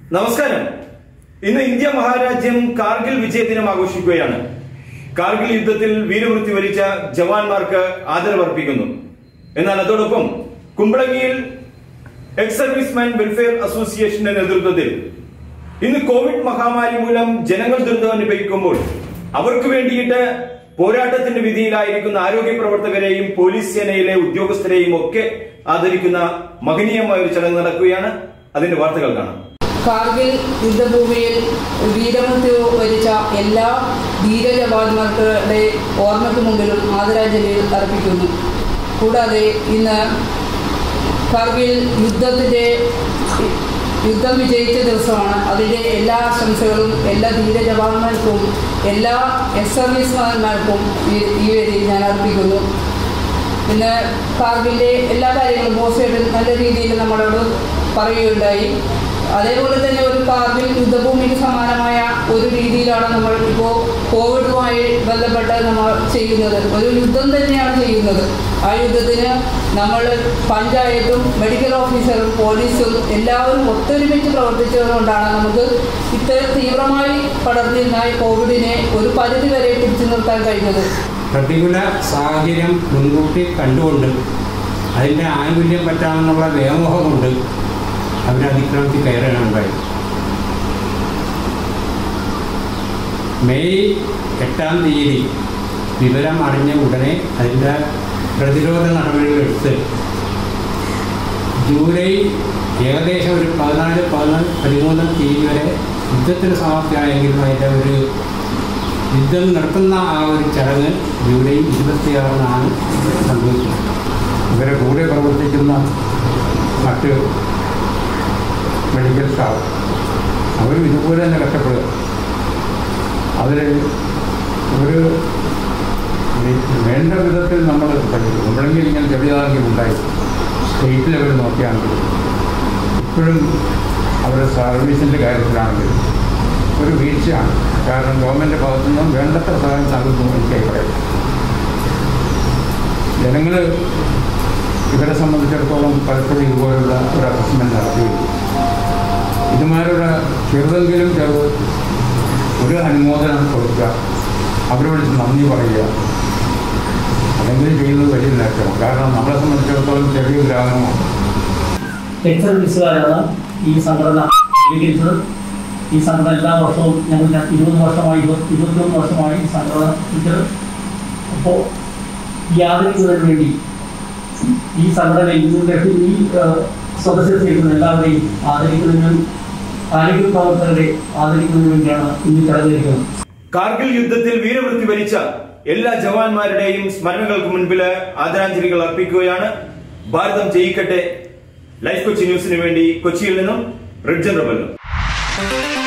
നമസ്കാരം ഇന്ന് ഇന്ത്യ മഹാരാജ്യം കാർഗിൽ വിജയദിനം ആഘോഷിക്കുകയാണ് കാർഗിൽ യുദ്ധത്തിൽ വീരമൃത്യു വരിച്ച ജവാന്മാർക്ക് ആദരവർപ്പിക്കുന്നു എന്നാൽ അതോടൊപ്പം കുമ്പളങ്ങിയിൽ എക്സ് സർവീസ്മാൻ വെൽഫെയർ അസോസിയേഷന്റെ നേതൃത്വത്തിൽ ഇന്ന് കോവിഡ് മഹാമാരി മൂലം ജനങ്ങൾ ദുരിതം അനുഭവിക്കുമ്പോൾ അവർക്ക് വേണ്ടിയിട്ട് പോരാട്ടത്തിന്റെ വിധിയിലായിരിക്കുന്ന ആരോഗ്യ പ്രവർത്തകരെയും പോലീസ് സേനയിലെ ഉദ്യോഗസ്ഥരെയും ഒക്കെ ആദരിക്കുന്ന മഹനീയമായ ഒരു ചടങ്ങ് നടക്കുകയാണ് അതിന്റെ വാർത്തകൾ കാണാം കാർഗിൽ യുദ്ധഭൂമിയിൽ വീരമൃത്യു വരിച്ച എല്ലാ ധീര ജവാന്മാരുടെ ഓർമ്മയ്ക്ക് മുമ്പിലും ആദരാഞ്ജലി അർപ്പിക്കുന്നു കൂടാതെ ഇന്ന് കാർഗിൽ യുദ്ധത്തിൻ്റെ യുദ്ധം വിജയിച്ച ദിവസമാണ് അതിൻ്റെ എല്ലാ ആശംസകളും എല്ലാ ധീര ജവാന്മാർക്കും എല്ലാ എക്സ് സർവീസ്മാന്മാർക്കും ഈ ഈ വേദിയിൽ ഞാൻ അർപ്പിക്കുന്നു പിന്നെ കാർഗിലിൻ്റെ എല്ലാ കാര്യങ്ങളും മോശമായിട്ട് നല്ല രീതിയിൽ നമ്മളോട് പറയുകയുണ്ടായി അതേപോലെ തന്നെ ഒരു കാർഗിൽ യുദ്ധഭൂമിക്ക് സമാനമായ ഒരു രീതിയിലാണ് നമ്മൾ ഇപ്പോൾ കോവിഡുമായി ബന്ധപ്പെട്ട് നമ്മൾ ചെയ്യുന്നത് ഒരു യുദ്ധം തന്നെയാണ് ചെയ്യുന്നത് ആ യുദ്ധത്തിന് നമ്മൾ പഞ്ചായത്തും മെഡിക്കൽ ഓഫീസറും പോലീസും എല്ലാവരും ഒത്തൊരുമിച്ച് പ്രവർത്തിച്ചതുകൊണ്ടാണ് നമുക്ക് ഇത്ര തീവ്രമായി പടർന്നിരുന്ന ഈ കോവിഡിനെ ഒരു പരിധി വരെ പിടിച്ചു നിർത്താൻ കഴിഞ്ഞത് പ്രതികൂല സാഹചര്യം മുൻകൂട്ടി കണ്ടുകൊണ്ട് അതിൻ്റെ ആനുകൂല്യം പറ്റാമെന്നുള്ള വ്യാമോഹം കൊണ്ട് അവർ അതിക്രമത്തിൽ കയറാനുണ്ടായി മെയ് എട്ടാം തീയതി വിവരം അറിഞ്ഞ ഉടനെ അതിൻ്റെ പ്രതിരോധ നടപടികൾ എടുത്ത് ജൂലൈ ഏകദേശം ഒരു പതിനാല് പതിനാല് പതിമൂന്നാം തീയതി വരെ യുദ്ധത്തിന് സമാപ്തിയായെങ്കിലും അതിൻ്റെ ഒരു യുദ്ധം നടത്തുന്ന ആ ഒരു ചടങ്ങ് ജൂലൈ ഇരുപത്തിയാറിനാണ് സംഭവിച്ചത് ഇവരെ കൂടെ പ്രവർത്തിക്കുന്ന മറ്റ് മെഡിക്കൽ സ്റ്റാഫ് അവരും ഇതുപോലെ തന്നെ കഷ്ടപ്പെടുക അവർ ഒരു വേണ്ട വിധത്തിൽ നമ്മൾ പഠിക്കും നമ്മളെങ്കിലും ഇങ്ങനെ ചെറിയതാണെങ്കിൽ ഉണ്ടായി സ്റ്റേറ്റ് ലെവൽ നോക്കിയാണെങ്കിൽ ഇപ്പോഴും അവരുടെ സർവീസിൻ്റെ കാര്യത്തിലാണെങ്കിൽ ഒരു വീഴ്ചയാണ് കാരണം ഗവൺമെൻറ് ഭാഗത്തു നിന്നും വേണ്ടത്ര സഹായം നൽകുന്നു എനിക്ക് അഭിപ്രായം ജനങ്ങൾ ഇവരെ സംബന്ധിച്ചിടത്തോളം പലപ്പോഴും ഇതുപോലുള്ള ഒരു അസസ്മെൻ്റ് നടത്തുകയും ഇതുമാരുടെ ചെറുതെങ്കിലും ചെറു ഒരു അനുമോദനം കൊടുക്കുക അവരെ വിളിച്ച് നന്ദി പറയുക അതെങ്കിലും ചെയ്യുന്നത് വലിയ നേട്ടമാണ് കാരണം നമ്മളെ സംബന്ധിച്ചിടത്തോളം ചെറിയ ഗ്രാമമാണ് എക്സ് സർവീസുകാരാണ് ഈ സംഘടന രൂപീകരിച്ചത് ഈ സംഘടന എല്ലാ വർഷവും ഞങ്ങൾ ഞാൻ ഇരുപത് വർഷമായി ഇരുപത്തി ഇരുപത്തിയൊന്ന് വർഷമായി ഈ സംഘടന ഇത് അപ്പോൾ ഈ ആദരിക്കുന്നതിന് വേണ്ടി ഈ സംഘടന ഇതിൻ്റെ ഈ ഏഹ്, സദസ്യർ ചെയ്യുന്ന എല്ലാവരെയും ആദരിക്കുന്നതിനും ആരോഗ്യ പ്രവർത്തകരെ ആദരിക്കുന്നതിന് വേണ്ടിയാണ് ഇന്ന് ചടങ്ങിരിക്കുന്നത് കാർഗിൽ യുദ്ധത്തിൽ വീരമൃത്യു വരിച്ച എല്ലാ ജവാന്മാരുടെയും സ്മരണകൾക്ക് മുൻപില് ആദരാഞ്ജലികൾ അർപ്പിക്കുകയാണ് ഭാരതം ജയിക്കട്ടെ ലൈഫ് കൊച്ചി ന്യൂസിന് വേണ്ടി കൊച്ചിയിൽ നിന്നും റിഡ്ജൻ റബല്ലോ